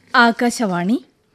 ആകാശവാണി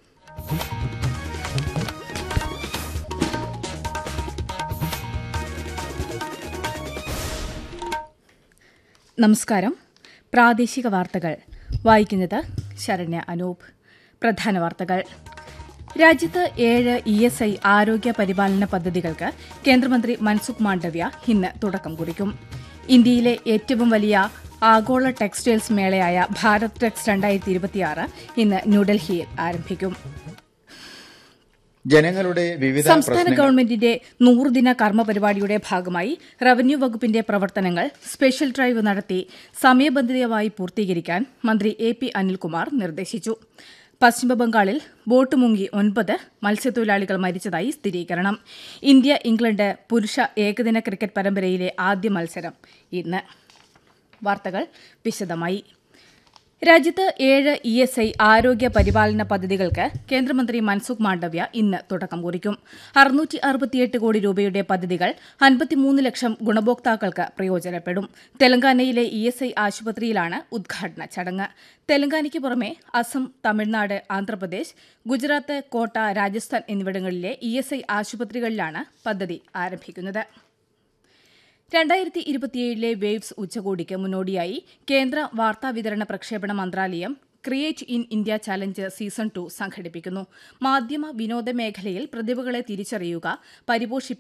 നമസ്കാരം പ്രാദേശിക വാർത്തകൾ വായിക്കുന്നത് ശരണ്യ അനൂപ് പ്രധാന വാർത്തകൾ രാജ്യത്ത് ഏഴ് ഇ എസ് ഐ ആരോഗ്യ പരിപാലന പദ്ധതികൾക്ക് കേന്ദ്രമന്ത്രി മൻസുഖ് മാണ്ഡവ്യ ഇന്ന് തുടക്കം കുറിക്കും ഇന്ത്യയിലെ ഏറ്റവും വലിയ ആഗോള ടെക്സ്റ്റൈൽസ് മേളയായ ഭാരത് ടെക്സ് രണ്ടായിരത്തി ഇരുപത്തിയാറ് ഇന്ന് ന്യൂഡൽഹിയിൽ ആരംഭിക്കും ജനങ്ങളുടെ വിവിധ സംസ്ഥാന പ്രശ്നങ്ങൾ ഗവൺമെന്റിന്റെ നൂറുദിന കർമ്മ പരിപാടിയുടെ ഭാഗമായി റവന്യൂ വകുപ്പിന്റെ പ്രവർത്തനങ്ങൾ സ്പെഷ്യൽ ഡ്രൈവ് നടത്തി സമയബന്ധിതമായി പൂർത്തീകരിക്കാൻ മന്ത്രി എ പി അനിൽകുമാർ നിർദ്ദേശിച്ചു പശ്ചിമബംഗാളിൽ ബോട്ട് മുങ്ങി ഒൻപത് മത്സ്യത്തൊഴിലാളികൾ മരിച്ചതായി സ്ഥിരീകരണം ഇന്ത്യ ഇംഗ്ലണ്ട് പുരുഷ ഏകദിന ക്രിക്കറ്റ് പരമ്പരയിലെ ആദ്യ മത്സരം ഇന്ന് വാർത്തകൾ വിശദമായി രാജ്യത്ത് ഏഴ് ഇ എസ് ഐ ആരോഗ്യ പരിപാലന പദ്ധതികൾക്ക് കേന്ദ്രമന്ത്രി മൻസുഖ് മാണ്ഡവ്യ ഇന്ന് തുടക്കം കുറിക്കും അറുന്നൂറ്റി അറുപത്തിയെട്ട് കോടി രൂപയുടെ പദ്ധതികൾ അൻപത്തിമൂന്ന് ലക്ഷം ഗുണഭോക്താക്കൾക്ക് പ്രയോജനപ്പെടും തെലങ്കാനയിലെ ഇ എസ് ഐ ആശുപത്രിയിലാണ് ഉദ്ഘാടന ചടങ്ങ് തെലങ്കാനയ്ക്ക് പുറമെ അസം തമിഴ്നാട് ആന്ധ്രാപ്രദേശ് ഗുജറാത്ത് കോട്ട രാജസ്ഥാൻ എന്നിവിടങ്ങളിലെ ഇ എസ് ഐ ആശുപത്രികളിലാണ് പദ്ധതി ആരംഭിക്കുന്നത് രണ്ടായിരത്തി ഇരുപത്തിയേഴിലെ വേവ്സ് ഉച്ചകോടിക്ക് മുന്നോടിയായി കേന്ദ്ര വാർത്താവിതരണ പ്രക്ഷേപണ മന്ത്രാലയം create in India challenge season two സംഘടിപ്പിക്കുന്നു മാധ്യമ വിനോദ മേഖലയിൽ പ്രതിഭകളെ തിരിച്ചറിയുക പരിപോഷിപ്പിക്കുക